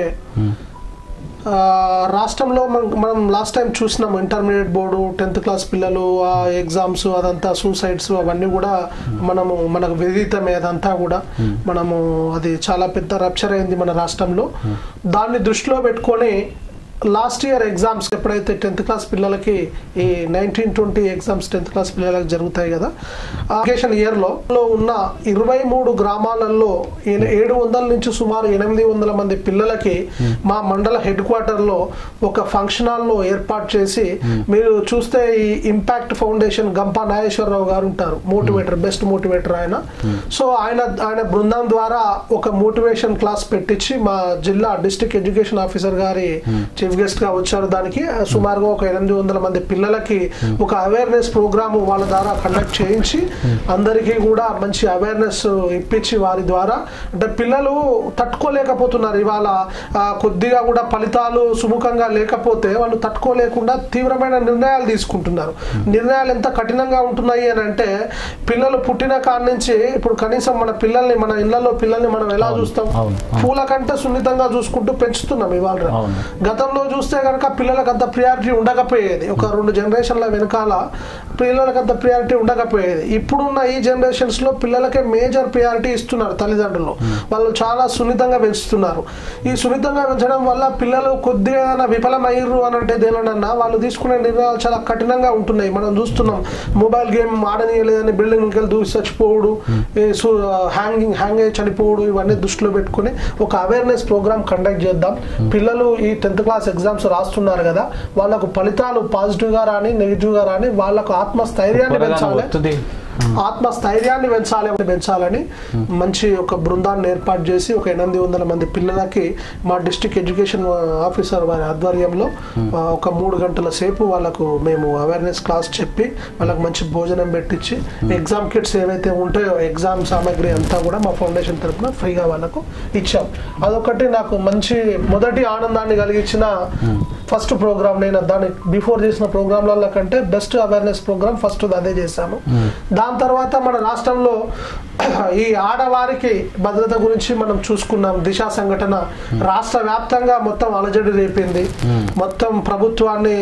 ఆ, రాష్ట్రంలో మనం మనం లాస్ట్ టైం చూసినాం ఇంటర్మీడియట్ బోర్డు టెన్త్ క్లాస్ పిల్లలు ఆ ఎగ్జామ్స్ అదంతా సూసైడ్స్ అవన్నీ కూడా మనము మనకు విదితమే అదంతా కూడా మనము అది చాలా పెద్ద రప్చర్ అయింది మన రాష్ట్రంలో దాన్ని దృష్టిలో పెట్టుకొని లాస్ట్ ఇయర్ ఎగ్జామ్స్ ఎప్పుడైతే టెన్త్ క్లాస్ పిల్లలకి ఈ nineteen twenty exams tenth class పిల్లలకు జరుగుతాయి కదా అకేషన్ ఇయర్లో లో ఉన్న ఇరవై మూడు గ్రామాలలో ఏ- ఏడు వందల నుంచి సుమారు ఎనిమిది వందల మంది పిల్లలకి మా మండల హెడ్ క్వార్టర్లో ఒక ఫంక్షన్ హాల్లో ఏర్పాటు చేసి మీరు చూస్తే ఈ ఇంపాక్ట్ ఫౌండేషన్ గంపా నాగేశ్వరరావు గారు ఉంటారు మోటివేటర్ బెస్ట్ మోటివేటర్ ఆయన సో ఆయన ఆయన బృందం ద్వారా ఒక మోటివేషన్ క్లాస్ పెట్టించి మా జిల్లా డిస్ట్రిక్ట్ ఎడ్యుకేషన్ ఆఫీసర్ గారి చీఫ్ గెస్ట్ గా వచ్చారు దానికి సుమారుగా ఒక ఎనిమిది వందల మంది పిల్లలకి ఒక అవేర్నెస్ ప్రోగ్రామ్ వాళ్ళ ద్వారా కండక్ట్ చేయించి అందరికీ కూడా మంచి అవేర్నెస్ ఇప్పించి వారి ద్వారా అంటే పిల్లలు తట్టుకోలేకపోతున్నారు ఇవాళ ఆ, కొద్దిగా కూడా ఫలితాలు సుముఖంగా లేకపోతే వాళ్ళు తట్టుకోలేకుండా తీవ్రమైన నిర్ణయాలు తీసుకుంటున్నారు నిర్ణయాలు ఎంత కఠినంగా ఉంటున్నాయి అని అంటే పిల్లలు పుట్టిన కాడి నుంచి ఇప్పుడు కనీసం మన పిల్లల్ని మన ఇళ్లలో పిల్లల్ని మనం ఎలా అవును, చూస్తాం అవును, అవును. పూల కంటే సున్నితంగా చూసుకుంటూ పెంచుతున్నాం ఇవాళ రేపు. అవును. గతంలో చూస్తే కనుక పిల్లలకు అంత ప్రియారిటీ ఉండకపోయేది ఒక రెండు జనరేషన్ల వెనకాల పిల్లలకు అంత ప్రియారిటీ ఉండకపోయేది ఇప్పుడున్న ఈ జనరేషన్స్ లో పిల్లలకే మేజర్ ప్రియారిటీ ఇస్తున్నారు తల్లిదండ్రులు వాళ్ళు చాలా సున్నితంగా పెంచుతున్నారు ఈ సున్నితంగా పెంచడం వల్ల పిల్లలు కొద్దిగా విఫలమయ్యారు అని అంటే దేనినన్నా వాళ్ళు తీసుకునే నిర్ణయాలు చాలా కఠినంగా ఉంటున్నాయి మనం చూస్తున్నాం మొబైల్ గేమ్ ఆడనీయలేదని బిల్డింగ్ వెళ్ళి దూసి చచ్చిపోవడు హ్యాంగింగ్ హ్యాంగ్ అయ్యి చనిపోవడు ఇవన్నీ దృష్టిలో పెట్టుకుని ఒక అవేర్నెస్ ప్రోగ్రామ్ కండక్ట్ చేద్దాం పిల్లలు ఈ టెన్త్ క్లాస్ ఎగ్జామ్స్ రాస్తున్నారు కదా వాళ్ళకు ఫలితాలు పాజిటివ్ గా రాని నెగిటివ్ గా రాని వాళ్ళకు ఆత్మస్థైర్యాన్ని త్వరగా పెంచాలి ఒత్తిడి ఆత్మస్థైర్యాన్ని పెంచాలి పెంచాలని మంచి ఒక బృందాన్ని ఏర్పాటు చేసి ఒక ఎనిమిది వందల మంది పిల్లలకి మా డిస్ట్రిక్ట్ ఎడ్యుకేషన్ ఆఫీసర్ వారి ఆధ్వర్యంలో ఆ, ఒక మూడు గంటల సేపు వాళ్ళకు మేము అవేర్నెస్ క్లాస్ చెప్పి వాళ్ళకి మంచి భోజనం పెట్టించి ఎగ్జామ్ కిట్స్ ఏవైతే ఉంటాయో ఎగ్జామ్ సామాగ్రి అంతా కూడా మా ఫౌండేషన్ తరఫున ఫ్రీగా వాళ్ళకు ఇచ్చాం అదొకటి నాకు మంచి మొదటి ఆనందాన్ని కలిగించిన ఫస్ట్ ప్రోగ్రామ్ నేను దాని బిఫోర్ చేసిన ప్రోగ్రాంల కంటే బెస్ట్ అవేర్నెస్ ప్రోగ్రామ్ ఫస్ట్ అదే చేశాము దాని తర్వాత మన రాష్ట్రంలో ఈ ఆడవారికి భద్రత గురించి మనం చూసుకున్నాం దిశ సంఘటన రాష్ట్ర వ్యాప్తంగా మొత్తం అలజడి రేపింది మొత్తం ప్రభుత్వాన్ని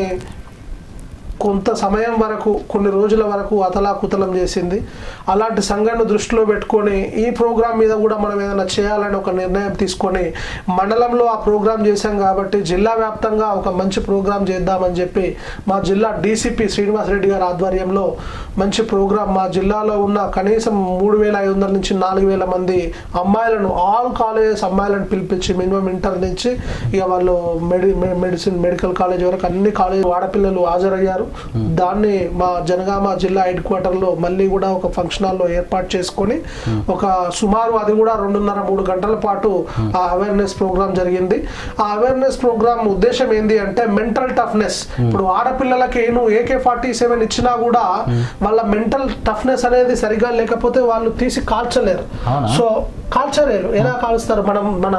కొంత సమయం వరకు కొన్ని రోజుల వరకు అతలాకుతలం చేసింది అలాంటి సంఘటన దృష్టిలో పెట్టుకొని ఈ ప్రోగ్రాం మీద కూడా మనం ఏదైనా చేయాలని ఒక నిర్ణయం తీసుకొని మండలంలో ఆ ప్రోగ్రాం చేశాం కాబట్టి జిల్లా వ్యాప్తంగా ఒక మంచి ప్రోగ్రాం చేద్దామని చెప్పి మా జిల్లా డీసీపీ శ్రీనివాస్ రెడ్డి గారి ఆధ్వర్యంలో మంచి ప్రోగ్రాం మా జిల్లాలో ఉన్న కనీసం మూడు వేల ఐదు వందల నుంచి నాలుగు వేల మంది అమ్మాయిలను ఆల్ కాలేజెస్ అమ్మాయిలను పిలిపించి మినిమం ఇంటర్ నుంచి ఇక వాళ్ళు మెడి మె- మెడిసిన్ మెడికల్ కాలేజ్ వరకు అన్ని కాలేజ్ ఆడపిల్లలు హాజరయ్యారు దాన్ని మా జనగామ జిల్లా హెడ్ క్వార్టర్ లో మళ్ళీ కూడా ఒక ఫంక్షన్ హాల్లో ఏర్పాటు చేసుకొని ఒక సుమారు అది కూడా రెండున్నర మూడు గంటల పాటు ఆ అవేర్నెస్ ప్రోగ్రామ్ జరిగింది ఆ అవేర్నెస్ ప్రోగ్రామ్ ఉద్దేశం ఏంది అంటే మెంటల్ టఫ్నెస్ ఇప్పుడు ఆడపిల్లలకి నువ్వు ఏకే ఫార్టీ సెవెన్ ఇచ్చినా కూడా వాళ్ళ మెంటల్ టఫ్నెస్ అనేది సరిగా లేకపోతే వాళ్ళు తీసి కాల్చలేరు అవునా? సో కాల్చలేరు ఎలా కాలుస్తారు మనం మన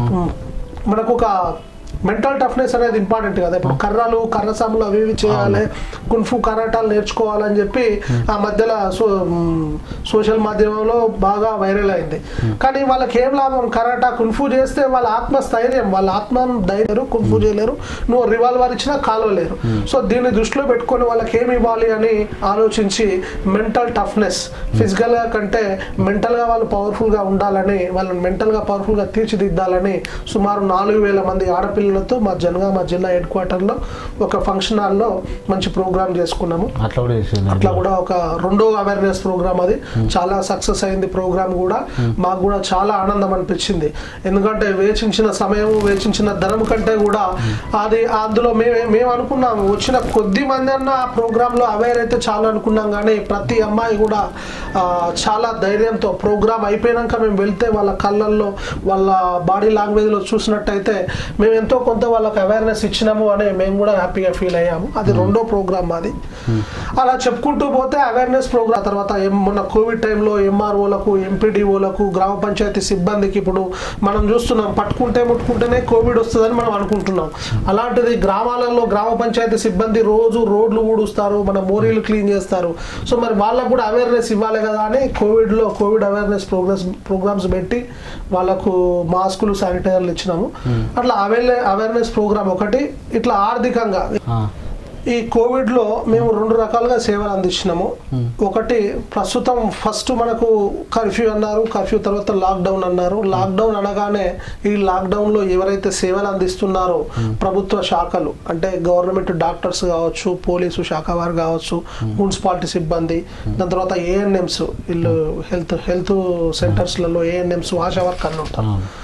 మనకు ఒక మెంటల్ టఫ్నెస్ అనేది ఇంపార్టెంట్ కదా ఇప్పుడు కర్రలు కర్రసాములు అవి ఇవి చేయాలి కున్ఫు కరాటాలు నేర్చుకోవాలని చెప్పి ఆ మధ్యలో సో సోషల్ మాధ్యమంలో బాగా వైరల్ అయింది కానీ వాళ్ళకి ఏం లాభం కరాటా కున్ఫు చేస్తే వాళ్ళ ఆత్మస్థైర్యం వాళ్ళ ఆత్మ ధైర్యం కున్ఫు చేయలేరు నువ్వు రివాల్వర్ ఇచ్చినా కాలవలేరు సో దీన్ని దృష్టిలో పెట్టుకొని వాళ్ళకి ఏమి ఇవ్వాలి అని ఆలోచించి మెంటల్ టఫ్నెస్ ఫిజికల్ గా కంటే మెంటల్ గా వాళ్ళు పవర్ఫుల్ గా ఉండాలని వాళ్ళని మెంటల్ గా పవర్ఫుల్ గా తీర్చిదిద్దాలని సుమారు నాలుగు వేల మంది ఆడపిల్లలతో మా జనగామ జిల్లా హెడ్ క్వార్టర్ లో ఒక ఫంక్షన్ హాల్లో మంచి ప్రోగ్రామ్ చేసుకున్నాము అట్లా కూడా చేసింది అట్లా కూడా ఒక రెండో అవేర్నెస్ ప్రోగ్రామ్ అది చాలా సక్సెస్ అయింది ప్రోగ్రామ్ కూడా మాకు కూడా చాలా ఆనందం అనిపించింది ఎందుకంటే వేచించిన సమయం వేచించిన ధనం కంటే కూడా అది అందులో మేము మేము అనుకున్నాము వచ్చిన కొద్ది మంది అన్న ఆ ప్రోగ్రామ్ లో అవేర్ అయితే చాలా అనుకున్నాం కానీ ప్రతి అమ్మాయి కూడా ఆ, చాలా ధైర్యంతో ప్రోగ్రామ్ అయిపోయినాక మేము వెళ్తే వాళ్ళ కళ్ళల్లో వాళ్ళ బాడీ లాంగ్వేజ్ లో చూసినట్టయితే మేము ఎంతో కొంత వాళ్ళకి అవేర్నెస్ ఇచ్చినాము అని మేము కూడా హ్యాపీగా ఫీల్ అయ్యాము అది రెండో ప్రోగ్రామ్ మాది అలా చెప్పుకుంటూ పోతే అవేర్నెస్ ప్రోగ్రామ్ తర్వాత ఎం- మొన్న కోవిడ్ టైంలో ఎంఆర్ఓలకు ఎంపీడీఓలకు గ్రామ పంచాయతీ సిబ్బందికి ఇప్పుడు మనం చూస్తున్నాం పట్టుకుంటే ముట్టుకుంటేనే కోవిడ్ వస్తుందని మనం అనుకుంటున్నాం అలాంటిది గ్రామాలలో గ్రామ పంచాయతీ సిబ్బంది రోజు రోడ్లు ఊడుస్తారు మన మోరీలు క్లీన్ చేస్తారు సో మరి వాళ్ళకు కూడా అవేర్నెస్ ఇవ్వాలి కదా అని కోవిడ్లో కోవిడ్ అవేర్నెస్ ప్రోగ్రెస్ ప్రోగ్రామ్స్ పెట్టి వాళ్ళకు మాస్కులు శానిటైజర్లు ఇచ్చినాము అట్లా అవేర్ అవేర్నెస్ ప్రోగ్రామ్ ఒకటి ఇట్లా ఆర్థికంగా ఆ, ఈ కోవిడ్ లో మేము రెండు రకాలుగా సేవలు అందించినాము ఒకటి ప్రస్తుతం ఫస్ట్ మనకు కర్ఫ్యూ అన్నారు కర్ఫ్యూ తర్వాత లాక్డౌన్ అన్నారు లాక్డౌన్ అనగానే ఈ లాక్డౌన్ లో ఎవరైతే సేవలు అందిస్తున్నారో ప్రభుత్వ శాఖలు అంటే గవర్నమెంట్ డాక్టర్స్ కావచ్చు పోలీసు శాఖ వారు కావచ్చు మున్సిపాలిటీ సిబ్బంది దాని తర్వాత ఏఎన్ఎంస్ వీళ్ళు హెల్త్ హెల్త్ సెంటర్స్లలో ఏఎన్ఎంస్ ఆశా వర్కర్లు ఉంటారు ఆ,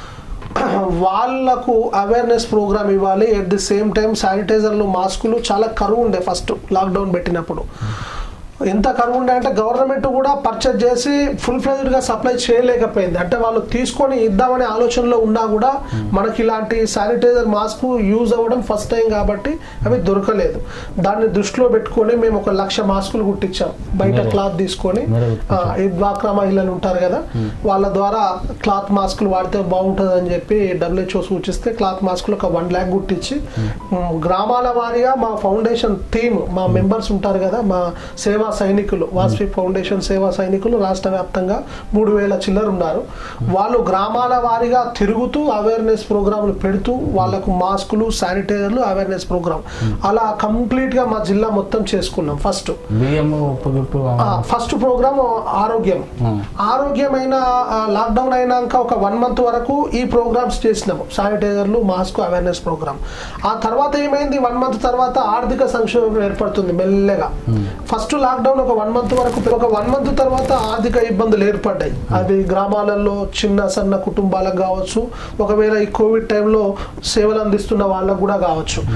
వాళ్ళకు అవేర్నెస్ ప్రోగ్రామ్ ఇవ్వాలి ఎట్ ది సేమ్ టైం శానిటైజర్లు మాస్కులు చాలా కరువు ఉండే ఫస్ట్ లాక్డౌన్ పెట్టినప్పుడు ఎంత కరువు ఉండే అంటే గవర్నమెంట్ కూడా పర్చేజ్ చేసి ఫుల్ ఫ్లెజ్డ్ గా సప్లై చేయలేకపోయింది అంటే వాళ్ళు తీసుకొని ఇద్దామనే ఆలోచనలో ఉన్నా కూడా మనకి ఇలాంటి శానిటైజర్ మాస్క్ యూజ్ అవ్వడం ఫస్ట్ టైం కాబట్టి అవి దొరకలేదు దాన్ని దృష్టిలో పెట్టుకొని మేము ఒక లక్ష మాస్కులు కుట్టించాం బయట మీరే? క్లాత్ తీసుకొని మీరే ఆ, ఈ డ్వాక్రా మహిళలు ఉంటారు కదా వాళ్ళ ద్వారా క్లాత్ మాస్కులు వాడితే బాగుంటుంది అని చెప్పి డబ్ల్యూహెచ్ఓ సూచిస్తే క్లాత్ మాస్కులు ఒక వన్ ల్యాక్ గుట్టించి ఉమ్, గ్రామాల వారీగా మా ఫౌండేషన్ టీమ్ మా మెంబర్స్ ఉంటారు కదా మా సేవా సైనికులు వాస్పి ఫౌండేషన్ సేవా సైనికులు రాష్ట్ర వ్యాప్తంగా మూడు వేల చిల్లర ఉన్నారు వాళ్ళు గ్రామాల వారీగా తిరుగుతూ అవేర్నెస్ ప్రోగ్రాంలు పెడుతూ వాళ్ళకు మాస్కులు శానిటైజర్లు అవేర్నెస్ ప్రోగ్రామ్ అలా కంప్లీట్ గా మా జిల్లా మొత్తం చేసుకున్నాం ఫస్ట్ బియ్యం ఉప్పు గిప్పు ఆ, ఫస్ట్ ప్రోగ్రామ్ ఆరోగ్యం Hmm. ఆరోగ్యమైన ఆ, లాక్డౌన్ అయినాక ఒక వన్ మంత్ వరకు ఈ ప్రోగ్రామ్స్ చేసినాము శానిటైజర్లు మాస్క్ అవేర్నెస్ ప్రోగ్రామ్ ఆ తర్వాత ఏమైంది వన్ మంత్ తర్వాత ఆర్థిక సంక్షోభం ఏర్పడుతుంది మెల్లగా ఫస్ట్ లాక్డౌన్ ఒక వన్ మంత్ వరకు ఒక వన్ మంత్ తర్వాత ఆర్థిక ఇబ్బందులు ఏర్పడ్డాయి అవి గ్రామాలలో చిన్న సన్న కుటుంబాలకు కావచ్చు ఒకవేళ ఈ కోవిడ్ టైంలో సేవలు అందిస్తున్న వాళ్ళకు కూడా కావచ్చు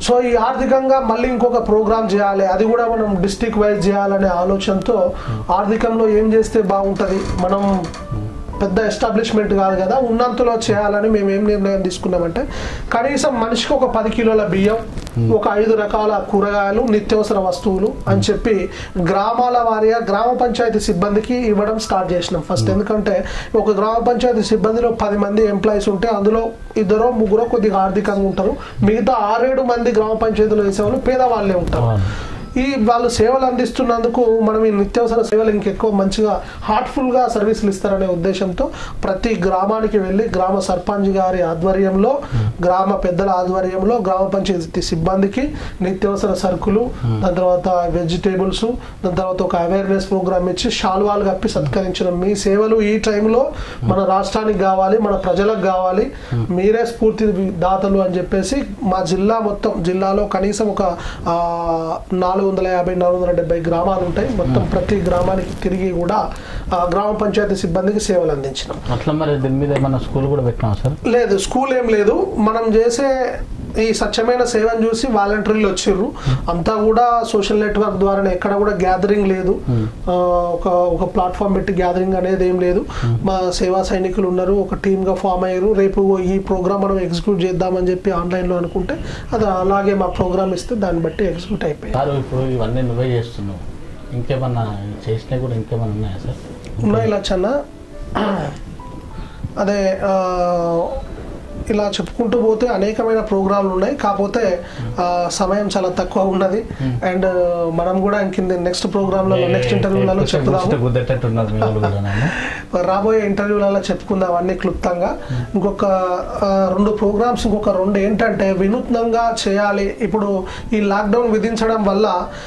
సో ఈ ఆర్థికంగా మళ్ళీ ఇంకొక ప్రోగ్రామ్ చేయాలి అది కూడా మనం డిస్టిక్ వైజ్ చేయాలనే ఆలోచనతో ఆర్థికంలో ఏం చేస్తే బాగుంటుంది మనం పెద్ద ఎస్టాబ్లిష్మెంట్ కాదు కదా ఉన్నంతలో చేయాలని మేము ఏం నిర్ణయం తీసుకున్నామంటే కనీసం మనిషికి ఒక పది కిలోల బియ్యం ఒక ఐదు రకాల కూరగాయలు నిత్యావసర వస్తువులు అని చెప్పి గ్రామాల వారీగా గ్రామ పంచాయతీ సిబ్బందికి ఇవ్వడం స్టార్ట్ చేసినాం ఫస్ట్ ఎందుకంటే ఒక గ్రామ పంచాయతీ సిబ్బందిలో పది మంది ఎంప్లాయీస్ ఉంటే అందులో ఇద్దరు ముగ్గురు కొద్దిగా ఆర్థికంగా ఉంటారు మిగతా ఆరేడు మంది గ్రామ పంచాయతీలో వేసేవాళ్ళు పేదవాళ్ళే ఉంటారు అవును. ఈ వాళ్ళు సేవలు అందిస్తున్నందుకు మనం ఈ నిత్యావసర సేవలు ఇంకెక్కువ మంచిగా హార్ట్ఫుల్ గా సర్వీసులు ఇస్తారనే ఉద్దేశంతో ప్రతి గ్రామానికి వెళ్ళి గ్రామ సర్పంచ్ గారి ఆధ్వర్యంలో గ్రామ పెద్దల ఆధ్వర్యంలో గ్రామ పంచాయతీ సిబ్బందికి నిత్యావసర సరుకులు దాని తర్వాత వెజిటేబుల్స్ దాని తర్వాత ఒక అవేర్నెస్ ప్రోగ్రామ్ ఇచ్చి షాల్వాలు కప్పి సత్కరించడం మీ సేవలు ఈ టైంలో మన రాష్ట్రానికి కావాలి మన ప్రజలకు కావాలి మీరే స్ఫూర్తి దాతలు అని చెప్పేసి మా జిల్లా మొత్తం జిల్లాలో కనీసం ఒక ఆ, నాలుగు వందల యాభై నాలుగు వందల డెబ్బై గ్రామాలు ఉంటాయి మొత్తం ప్రతి గ్రామానికి తిరిగి కూడా ఆ, గ్రామ పంచాయతీ సిబ్బందికి సేవలు అందించినాం అట్లా మరి దీని మీద ఏమన్నా స్కూల్ కూడా పెట్టినాం సార్ లేదు స్కూల్ ఏం లేదు మనం చేసే ఈ స్వచ్ఛమైన సేవను చూసి వాలంటీర్లు వచ్చిర్రు అంతా కూడా సోషల్ నెట్వర్క్ ద్వారానే ఎక్కడ కూడా గ్యాదరింగ్ లేదు ఆ, ఒక ఒక ప్లాట్ఫామ్ పెట్టి గ్యాదరింగ్ అనేది ఏం లేదు మా సేవా సైనికులు ఉన్నారు ఒక టీమ్ గా ఫామ్ అయ్యారు రేపు ఈ ప్రోగ్రామ్ మనం ఎగ్జిక్యూట్ చేద్దామని చెప్పి ఆన్లైన్ లో అనుకుంటే అది అలాగే మా ప్రోగ్రామ్ ఇస్తే దాన్ని బట్టి ఎగ్జిక్యూట్ అయిపోయింది సార్ ఇప్పుడు ఇవన్నీ నువ్వే చేస్తున్నావు ఇంకేమన్నా చేసినవి కూడా ఇంకేమన్నా ఉన్నాయా సార్ ఉన్నాయి లచ్చన్న అదే ఆ, ఇలా చెప్పుకుంటూ పోతే అనేకమైన ప్రోగ్రాంలు ఉన్నాయి కాకపోతే ఆ, సమయం చాలా తక్కువ ఉన్నది అండ్ మనం కూడా ఇంక నెక్స్ట్ ప్రోగ్రాంలో నెక్స్ట్ ఇంటర్వ్యూలలో చెప్తాము గుద్దేటట్టు ఉన్నారు మీ వాళ్ళు కూడా నన్ను. రాబోయే ఇంటర్వ్యూలలో చెప్పుకుందాం అన్ని క్లుప్తంగా ఇంకొక ఆ, రెండు ప్రోగ్రామ్స్ ఇంకొక రెండు ఏంటంటే వినూత్నంగా చేయాలి ఇప్పుడు ఈ లాక్డౌన్ విధించడం వల్ల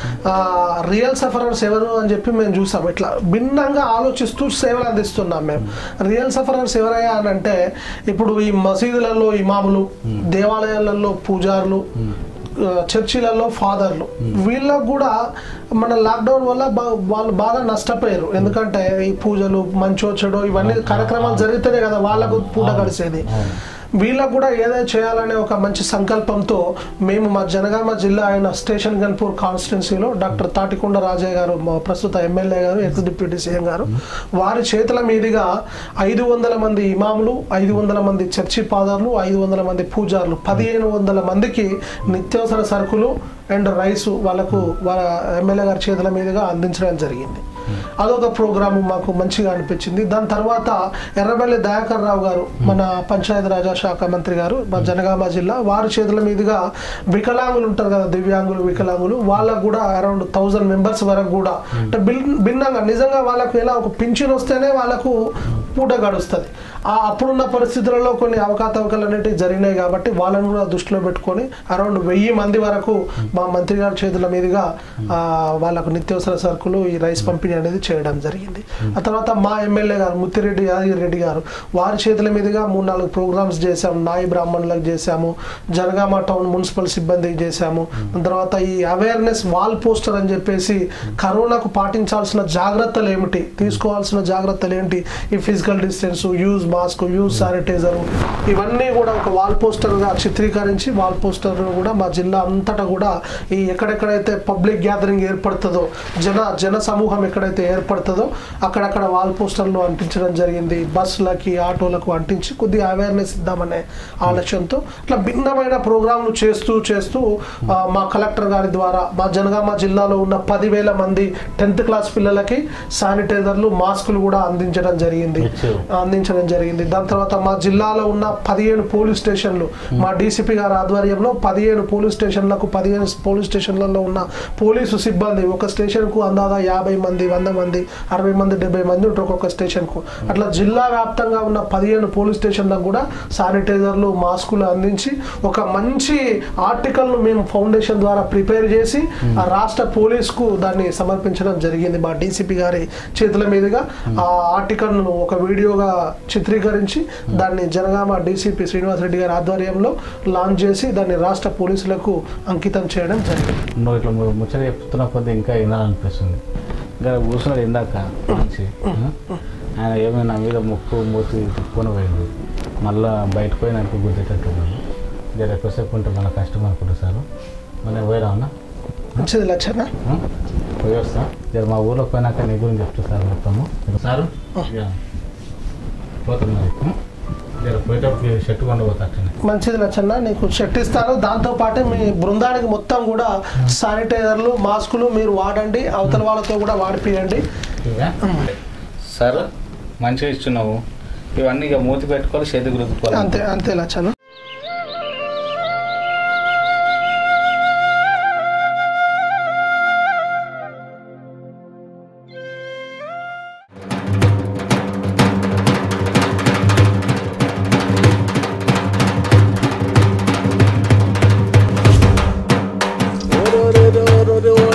రియల్ సఫరర్స్ ఎవరు అని చెప్పి మేము చూసాం ఇట్లా భిన్నంగా ఆలోచిస్తూ సేవలు అందిస్తున్నాం మేము రియల్ సఫరర్స్ ఎవరయ్యా అని అంటే ఇప్పుడు ఈ మసీదులలో ఇమాములు దేవాలయాలలో పూజారులు ఆ, చర్చిలలో ఫాదర్లు వీళ్ళకు కూడా మన లాక్డౌన్ వల్ల బా- వాళ్ళు బాగా నష్టపోయారు ఎందుకంటే ఈ పూజలు మంచో చెడో ఇవన్నీ కార్యక్రమాలు జరిగితేనే కదా వాళ్ళకు పూట గడిచేది వీళ్ళకు కూడా ఏదైనా చేయాలనే ఒక మంచి సంకల్పంతో మేము మా జనగామ జిల్లా అయిన స్టేషన్ గన్పూర్ కాన్స్టిట్యున్సీలో డాక్టర్ తాటికొండ రాజయ్య గారు మా ప్రస్తుత ఎమ్మెల్యే గారు ఎక్స్ డిప్యూటీ సీఎం గారు వారి చేతుల మీదుగా ఐదు వందల మంది ఇమాములు ఐదు వందల మంది చర్చి ఫాదర్లు ఐదు వందల మంది పూజారులు పదిహేను వందల మందికి నిత్యావసర సరుకులు అండ్ రైస్ వాళ్ళకు వాళ్ళ ఎమ్మెల్యే గారి చేతుల మీదుగా అందించడం జరిగింది అదొక ప్రోగ్రాము మాకు మంచిగా అనిపించింది దాని తర్వాత ఎర్రబెల్లి దయాకర్ రావు గారు మన పంచాయతీ రాజా శాఖ మంత్రి గారు మా జనగామ జిల్లా వారి చేతుల మీదుగా వికలాంగులు ఉంటారు కదా దివ్యాంగులు వికలాంగులు వాళ్ళకు కూడా అరౌండ్ థౌజండ్ మెంబర్స్ వరకు కూడా అంటే భిన్- భిన్నంగా నిజంగా వాళ్ళకు ఎలా ఒక పింఛన్ వస్తేనే వాళ్ళకు పూట గడుస్తుంది ఆ అప్పుడున్న పరిస్థితులలో కొన్ని అవకాతవకలు అనేటివి జరిగినాయి కాబట్టి వాళ్ళని కూడా దృష్టిలో పెట్టుకొని అరౌండ్ వెయ్యి మంది వరకు మా మంత్రి గారి చేతుల మీదుగా ఆ, వాళ్ళకు నిత్యావసర సరుకులు ఈ రైస్ పంపిణీ అనేది చేయడం జరిగింది ఆ తర్వాత మా ఎమ్మెల్యే గారు ముత్తిరెడ్డి యాదగిరి రెడ్డి గారు వారి చేతుల మీదుగా మూడు నాలుగు ప్రోగ్రామ్స్ చేశాము నాయి బ్రాహ్మణులకు చేశాము జనగామ టౌన్ మున్సిపల్ సిబ్బందికి చేశాము దాని తర్వాత ఈ అవేర్నెస్ వాల్ పోస్టర్ అని చెప్పేసి కరోనాకు పాటించాల్సిన జాగ్రత్తలు ఏమిటి తీసుకోవాల్సిన జాగ్రత్తలు ఏంటి ఈ physical distance use mask use sanitizer ఇవన్నీ కూడా ఒక వాల్ పోస్టర్ గా చిత్రీకరించి వాల్ పోస్టర్ కూడా మా జిల్లా అంతటా కూడా ఈ ఎక్కడెక్కడైతే పబ్లిక్ గ్యాదరింగ్ ఏర్పడుతుందో జన జన సమూహం ఎక్కడైతే ఏర్పడుతుందో అక్కడక్కడ వాల్ పోస్టర్లు అంటించడం జరిగింది బస్సులకి ఆటోలకు అంటించి కొద్దిగా అవేర్నెస్ ఇద్దామనే ఆలోచనతో ఇట్లా భిన్నమైన ప్రోగ్రాంలు చేస్తూ చేస్తూ ఆ, మా కలెక్టర్ గారి ద్వారా మా జనగామ జిల్లాలో ఉన్న పదివేల మంది టెన్త్ క్లాస్ పిల్లలకి శానిటైజర్లు మాస్కులు కూడా అందించడం జరిగింది ఇచ్చారు. అందించడం జరిగింది దాని తర్వాత మా జిల్లాలో ఉన్న పదిహేను పోలీస్ స్టేషన్లు మా డీసీపీ గారి ఆధ్వర్యంలో పదిహేను పోలీస్ స్టేషన్లకు పదిహేను పోలీస్ స్టేషన్లలో ఉన్న పోలీసు సిబ్బంది ఒక స్టేషన్ కు అందాదా యాభై మంది వంద మంది అరవై మంది డెబ్బై మంది ఉంటారు ఒక్కొక్క స్టేషన్ కు అట్లా జిల్లా వ్యాప్తంగా ఉన్న పదిహేను పోలీస్ స్టేషన్లకు కూడా శానిటైజర్లు మాస్కులు అందించి ఒక మంచి ఆర్టికల్ ను మేము ఫౌండేషన్ ద్వారా ప్రిపేర్ చేసి ఆ రాష్ట్ర పోలీస్ కు దాన్ని సమర్పించడం జరిగింది మా డీసీపీ గారి చేతుల మీదుగా ఆ ఆర్టికల్ ను ఒక వీడియోగా చిత్రీకరించి దాన్ని జనగామ డీసీపీ శ్రీనివాస్ రెడ్డి గారి ఆధ్వర్యంలో లాంచ్ చేసి దాన్ని రాష్ట్ర పోలీసులకు అంకితం చేయడం జరిగింది నువ్వు ఇట్లా ము- ముచ్చట చెప్తున్న కొద్దీ ఇంకా వినాలనిపిస్తుంది ఇంకా కూర్చున్నాడు ఇందాక మంచి ఆయన ఏమైనా నా మీద ముక్కు మూతి తిప్పుకొని పోయింది మళ్ళా బయటకు పోయినాక గుద్దేటట్టు ఉన్నాడు జర ఎక్కువసేపు ఉంటే మన కష్టం అనుకుంటా సార్ మనం పోయిరా ఉన్నా మంచిది లచ్చన్న పోయి వస్తా జర మా ఊర్లో పోయినాక నీ గురించి చెప్తా సార్ మొత్తము సారు ఇక పోతాం మరి ఉం? జర పోయేటప్పుడు షర్ట్ కొండ పోతా అట్లనే మంచిది లచ్చన్న నీకు షర్ట్ ఇస్తాను దాంతో పాటు మీ బృందానికి మొత్తం కూడా శానిటైజర్లు మాస్కులు మీరు వాడండి అవతల వాళ్ళతో కూడా వాడిపియండి ఇవే? సార్ మంచిగా ఇస్తున్నావు ఇవన్నీ ఇక మూతి పెట్టుకోవాలి చేతికి రుద్దుకోవాలి అంతే అంతే లచ్చన్న ఓ